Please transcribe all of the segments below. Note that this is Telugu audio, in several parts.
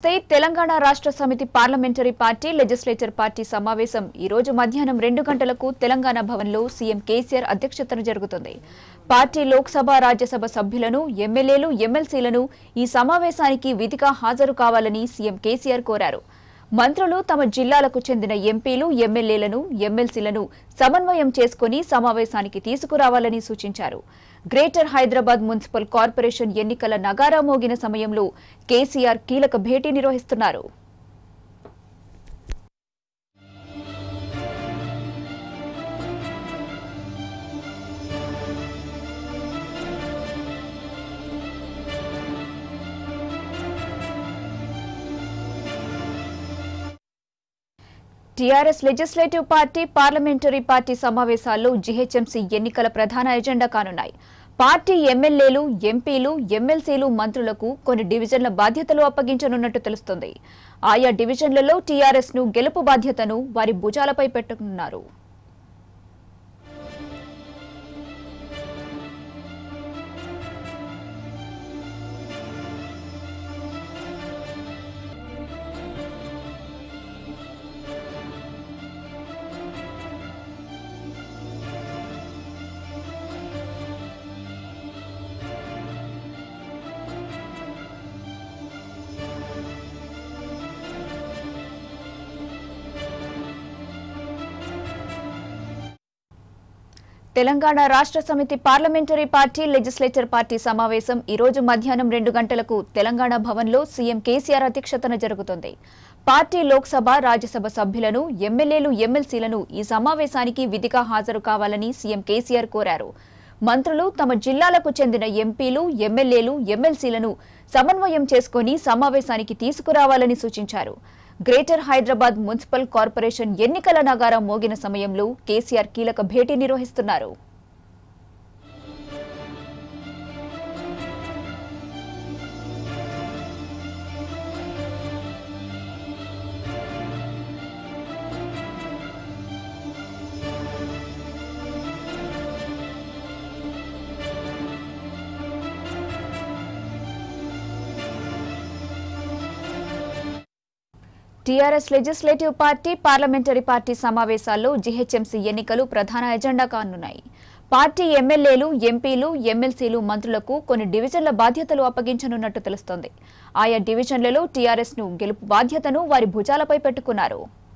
తే తెలంగాణ రాష్ట్ర సమితి పార్లమెంటరీ పార్టీ లెజిస్లేచర్ పార్టీ సమావేశం ఈ రోజు మధ్యాహ్నం రెండు గంటలకు తెలంగాణ భవన్లో సీఎం కేసీఆర్ అధ్యక్షతన జరుగుతుంది పార్టీ లోక్సభ రాజ్యసభ సభ్యులను ఎమ్మెల్యేలు ఎమ్మెల్సీలను ఈ సమావేశానికి విధిగా హాజరు కావాలని సీఎం కేసీఆర్ కోరారు మంత్రులు తమ జిల్లాలకు చెందిన ఎంపీలు ఎమ్మెల్యేలను ఎమ్మెల్సీలను సమన్వయం చేసుకుని సమావేశానికి తీసుకురావాలని సూచించారు గ్రేటర్ హైదరాబాద్ మున్సిపల్ కార్పొరేషన్ ఎన్నికల నగారా మోగిన సమయంలో కేసీఆర్ కీలక భేటీ నిర్వహిస్తున్నారు TRS legislative party parliamentary party సమావేశాల్లో జీహెచ్ఎంసీ ఎన్నికల ప్రధాన ఎజెండా కానున్నాయి పార్టీ ఎమ్మెల్యేలు ఎంపీలు ఎమ్మెల్సీలు మంత్రులకు కొన్ని డివిజన్ల బాధ్యతలు అప్పగించనున్నట్టు తెలుస్తోంది ఆయా డివిజన్లలో టీఆర్ఎస్ ను గెలుపు బాధ్యతను వారి భుజాలపై పెట్టుకున్నారు తెలంగాణ రాష్ట్ర సమితి పార్లమెంటరీ పార్టీ లెజిస్లేచర్ పార్టీ సమావేశం ఈ రోజు మధ్యాహ్నం రెండు గంటలకు తెలంగాణ భవన్లో సీఎం కేసీఆర్ అధ్యక్షతన జరుగుతుంది పార్టీ లోక్సభ రాజ్యసభ సభ్యులను ఎమ్మెల్యేలు ఎమ్మెల్సీలను ఈ సమావేశానికి విధిగా హాజరు కావాలని సీఎం కేసీఆర్ కోరారు మంత్రులు తమ జిల్లాలకు చెందిన ఎంపీలు ఎమ్మెల్యేలు ఎమ్మెల్సీలను సమన్వయం చేసుకుని సమావేశానికి తీసుకురావాలని సూచించారు గ్రేటర్ హైదరాబాద్ మున్సిపల్ కార్పొరేషన్ ఎన్నికల నగారా మోగిన సమయంలో కేసీఆర్ కీలక భేటీ నిర్వహిస్తున్నారు TRS legislative party parliamentary party సమావేశాల్లో జీహెచ్ఎంసీ ఎన్నికలు ప్రధాన ఎజెండా కానున్నాయి పార్టీ ఎమ్మెల్యేలు ఎంపీలు ఎమ్మెల్సీలు మంత్రులకు కొన్ని డివిజన్ల బాధ్యతలు అప్పగించనున్నట్టు తెలుస్తోంది ఆయా డివిజన్లలో టీఆర్ఎస్ ను గెలుపు బాధ్యతను వారి భుజాలపై పెట్టుకున్నారు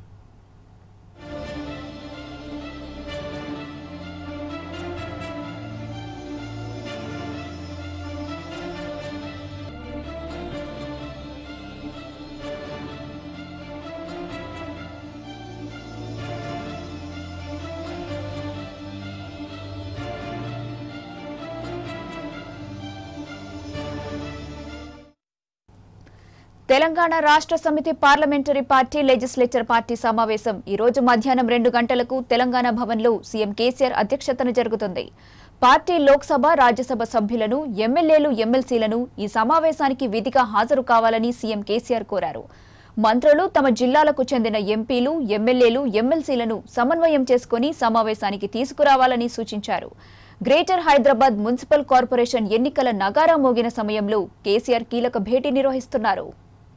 తెలంగాణ రాష్ట్ర సమితి పార్లమెంటరీ పార్టీ లెజిస్లేచర్ పార్టీ సమావేశం ఈ రోజు మధ్యాహ్నం రెండు గంటలకు తెలంగాణ భవన్లో సీఎం కేసీఆర్ అధ్యక్షతన జరుగుతుంది పార్టీ లోక్సభ రాజ్యసభ సభ్యులను ఎమ్మెల్యేలు ఎమ్మెల్సీలను ఈ సమావేశానికి విధిగా హాజరు కావాలని సీఎం కేసీఆర్ కోరారు మంత్రులు తమ జిల్లాలకు చెందిన ఎంపీలు ఎమ్మెల్యేలు ఎమ్మెల్సీలను సమన్వయం చేసుకుని సమావేశానికి తీసుకురావాలని సూచించారు గ్రేటర్ హైదరాబాద్ మున్సిపల్ కార్పొరేషన్ ఎన్నికల నగారా మోగిన సమయంలో కేసీఆర్ కీలక భేటీ నిర్వహిస్తున్నారు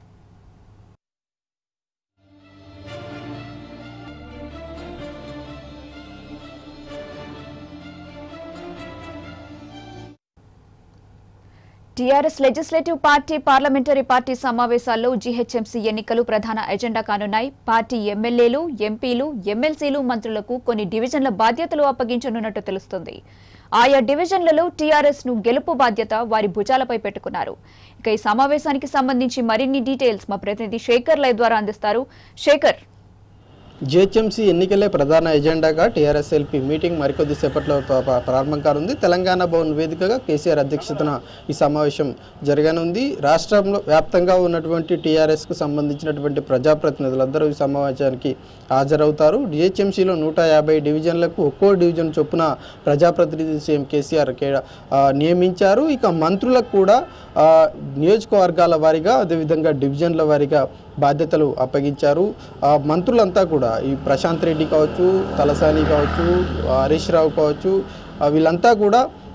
TRS legislative party parliamentary party సమావేశాల్లో జీహెచ్ఎంసీ ఎన్నికలు ప్రధాన ఎజెండా కానున్నాయి పార్టీ ఎమ్మెల్యేలు ఎంపీలు ఎమ్మెల్సీలు మంత్రులకు కొన్ని డివిజన్ల బాధ్యతలు అప్పగించనున్నట్టు తెలుస్తుంది ఆయా డివిజన్లలో టీఆర్ఎస్ ను గెలుపు బాధ్యత వారి భుజాలపై పెట్టుకున్నారు ఇక ఈ సమావేశానికి సంబంధించి మరిన్ని డీటెయిల్స్ మా ప్రతినిధి శేఖర్ లైవ్ ద్వారా అందిస్తారు శేఖర్ జిహెచ్ఎంసీ ఎన్నికలే ప్రధాన ఎజెండాగా టీఆర్ఎస్ ఎల్పీ మీటింగ్ మరికొద్ది సేపట్లో ప- ప- ప్రారంభం కానుంది తెలంగాణ భవన్ వేదికగా కేసీఆర్ అధ్యక్షతన ఈ సమావేశం జరగనుంది రాష్ట్రంలో వ్యాప్తంగా ఉన్నటువంటి టీఆర్ఎస్కు సంబంధించినటువంటి ప్రజాప్రతినిధులందరూ ఈ సమావేశానికి హాజరవుతారు జిహెచ్ఎంసీలో నూట యాభై డివిజన్లకు ఒక్కో డివిజన్ చొప్పున ప్రజాప్రతినిధి సీఎం కేసీఆర్ కే- ఆ, నియమించారు ఇక మంత్రులకు కూడా ఆ, నియోజకవర్గాల వారీగా అదేవిధంగా డివిజన్ల వారీగా బాధ్యతలు అప్పగించారు ఆ మంత్రులంతా కూడా ఈ ప్రశాంత్ రెడ్డి కావచ్చు తలసాని కావచ్చు హరీష్ రావు కావచ్చు ఆ వీళ్ళంతా కూడా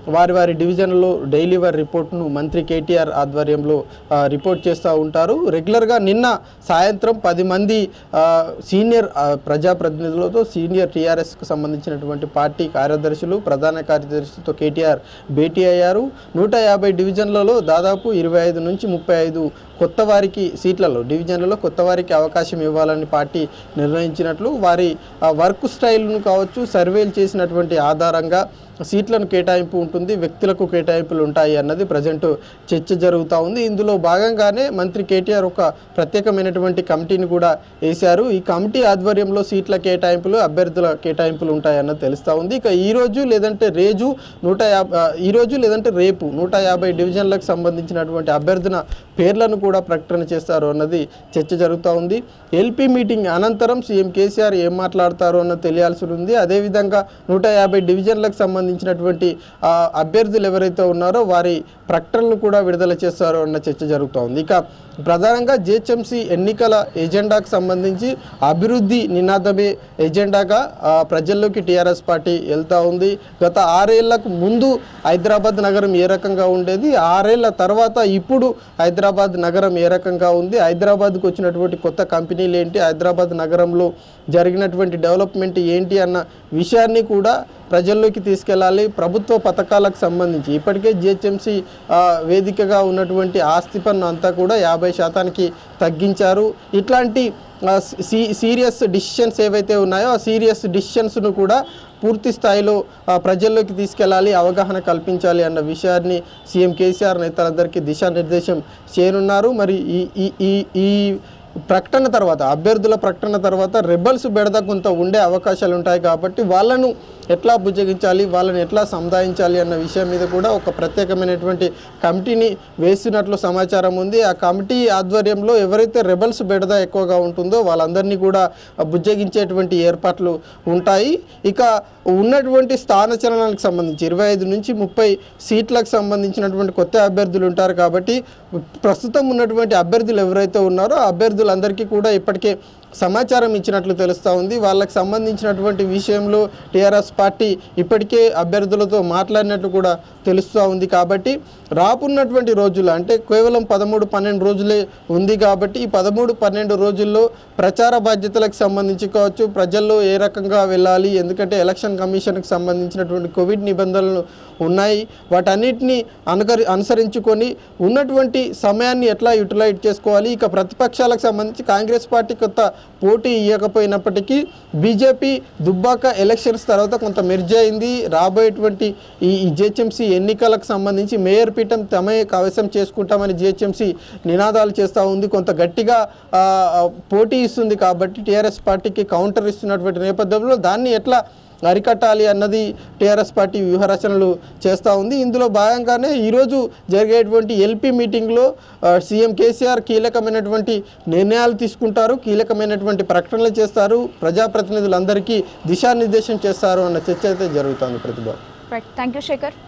వారి వారి డివిజన్లో డైలీ వారి రిపోర్ట్ను మంత్రి కేటీఆర్ ఆధ్వర్యంలో ఆ, రిపోర్ట్ చేస్తూ ఉంటారు రెగ్యులర్గా నిన్న సాయంత్రం పది మంది ఆ, సీనియర్ ఆ, ప్రజాప్రతినిధులతో సీనియర్ టీఆర్ఎస్కు సంబంధించినటువంటి పార్టీ కార్యదర్శులు ప్రధాన కార్యదర్శితో కేటీఆర్ భేటీ అయ్యారు నూట యాభై డివిజన్లలో దాదాపు ఇరవై ఐదు నుంచి ముప్పై ఐదు కొత్త వారికి సీట్లలో డివిజన్లలో కొత్త వారికి అవకాశం ఇవ్వాలని పార్టీ నిర్ణయించినట్లు వారి ఆ, వర్క్ స్టైల్ను కావచ్చు సర్వేలు చేసినటువంటి ఆధారంగా సీట్లను కేటాయింపు ఉంటుంది వ్యక్తులకు కేటాయింపులు ఉంటాయి అన్నది ప్రజెంట్ చర్చ జరుగుతూ ఉంది ఇందులో భాగంగానే మంత్రి కేటీఆర్ ఒక ప్రత్యేకమైనటువంటి కమిటీని కూడా వేశారు ఈ కమిటీ ఆధ్వర్యంలో సీట్ల కేటాయింపులు అభ్యర్థుల కేటాయింపులు ఉంటాయి అన్నది తెలుస్తూ ఉంది ఇక ఈ రోజు లేదంటే రేజు నూట యాభై ఈ రోజు లేదంటే రేపు నూట యాభై డివిజన్లకు సంబంధించినటువంటి అభ్యర్థుల పేర్లను కూడా ప్రకటన చేస్తారు అన్నది చర్చ జరుగుతూ ఉంది ఎల్పీ మీటింగ్ అనంతరం సీఎం కేసీఆర్ ఏం మాట్లాడతారో అన్నది తెలియాల్సి ఉంది అదేవిధంగా నూట యాభై డివిజన్లకు సంబంధించినటువంటి ఆ, అభ్యర్థులు ఎవరైతే ఉన్నారో వారి ప్రకటనలు కూడా విడుదల చేస్తారో అన్న చర్చ జరుగుతూ ఉంది ఇక ప్రధానంగా జిహెచ్ఎంసీ ఎన్నికల ఎజెండాకు సంబంధించి అభివృద్ధి నినాదమే ఎజెండాగా ఆ, ప్రజల్లోకి టీఆర్ఎస్ పార్టీ వెళ్తూ ఉంది గత ఆరేళ్లకు ముందు హైదరాబాద్ నగరం ఏ రకంగా ఉండేది ఆరేళ్ల తర్వాత ఇప్పుడు హైదరాబాద్ నగరం ఏ రకంగా ఉంది హైదరాబాద్కు వచ్చినటువంటి కొత్త కంపెనీలు ఏంటి హైదరాబాద్ నగరంలో జరిగినటువంటి డెవలప్మెంట్ ఏంటి అన్న విషయాన్ని కూడా ప్రజల్లోకి తీసుకెళ్ళాలి ప్రభుత్వ పథకాలకు సంబంధించి ఇప్పటికే జిహెచ్ఎంసీ వేదికగా ఉన్నటువంటి ఆస్తి పన్ను అంతా కూడా యాభై శాతానికి తగ్గించారు ఇట్లాంటి ఆ, సీ సీరియస్ డిసిషన్స్ ఏవైతే ఉన్నాయో ఆ సీరియస్ డిసిషన్స్ను కూడా పూర్తి స్థాయిలో ఆ, ప్రజల్లోకి తీసుకెళ్ళాలి అవగాహన కల్పించాలి అన్న విషయాన్ని సీఎం కేసీఆర్ నేతలందరికీ దిశానిర్దేశం చేయనున్నారు మరి ఈ ఈ ఈ ఈ ప్రకటన తర్వాత అభ్యర్థుల ప్రకటన తర్వాత రెబల్స్ బెడద కొంత ఉండే అవకాశాలు ఉంటాయి కాబట్టి వాళ్ళను ఎట్లా బుజ్జగించాలి వాళ్ళని ఎట్లా సముదాయించాలి అన్న విషయం మీద కూడా ఒక ప్రత్యేకమైనటువంటి కమిటీని వేస్తున్నట్లు సమాచారం ఉంది ఆ కమిటీ ఆధ్వర్యంలో ఎవరైతే రెబల్స్ బెడద ఎక్కువగా ఉంటుందో వాళ్ళందరినీ కూడా బుజ్జగించేటువంటి ఏర్పాట్లు ఉంటాయి ఇక ఉన్నటువంటి స్థానచలనానికి సంబంధించి ఇరవై ఐదు నుంచి ముప్పై సీట్లకు సంబంధించినటువంటి కొత్త అభ్యర్థులు ఉంటారు కాబట్టి ప్రస్తుతం ఉన్నటువంటి అభ్యర్థులు ఎవరైతే ఉన్నారో ఆ అభ్యర్థులందరికీ కూడా ఇప్పటికే సమాచారం ఇచ్చినట్లు తెలుస్తూ ఉంది వాళ్ళకి సంబంధించినటువంటి విషయంలో టీఆర్ఎస్ పార్టీ ఇప్పటికే అభ్యర్థులతో మాట్లాడినట్లు కూడా తెలుస్తూ ఉంది కాబట్టి రానున్నటువంటి రోజులు అంటే కేవలం పదమూడు పన్నెండు రోజులే ఉంది కాబట్టి ఈ పదమూడు పన్నెండు రోజుల్లో ప్రచార బాధ్యతలకు సంబంధించి కావచ్చు ప్రజల్లో ఏ రకంగా వెళ్ళాలి ఎందుకంటే ఎలక్షన్ కమిషన్కి సంబంధించినటువంటి కోవిడ్ నిబంధనలు ఉన్నాయి వాటన్నిటిని అనుకరి అనుసరించుకొని ఉన్నటువంటి సమయాన్ని ఎట్లా యూటిలైజ్ చేసుకోవాలి ఇక ప్రతిపక్షాలకు సంబంధించి కాంగ్రెస్ పార్టీ కొత్త పోటీ ఇవ్వకపోయినప్పటికీ బీజేపీ దుబ్బాక ఎలక్షన్స్ తర్వాత కొంత మెర్జ్ అయింది రాబోయేటువంటి ఈ ఈ జిహెచ్ఎంసీ ఎన్నికలకు సంబంధించి మేయర్ పీఠం తమే కవసం చేసుకుంటామని జిహెచ్ఎంసీ నినాదాలు చేస్తూ ఉంది కొంత గట్టిగా ఆ, ఆ, పోటీ ఇస్తుంది కాబట్టి టీఆర్ఎస్ పార్టీకి కౌంటర్ ఇస్తున్నటువంటి నేపథ్యంలో దాన్ని ఎట్లా అరికట్టాలి అన్నది టీఆర్ఎస్ పార్టీ వ్యూహరచనలు చేస్తూ ఉంది ఇందులో భాగంగానే ఈరోజు జరిగేటువంటి ఎల్పీ మీటింగ్లో ఆ, సీఎం కేసీఆర్ కీలకమైనటువంటి నిర్ణయాలు తీసుకుంటారు కీలకమైనటువంటి ప్రకటనలు చేస్తారు ప్రజాప్రతినిధులందరికీ దిశానిర్దేశం చేస్తారు అన్న చర్చ అయితే జరుగుతుంది Prathibha right thank you Shekhar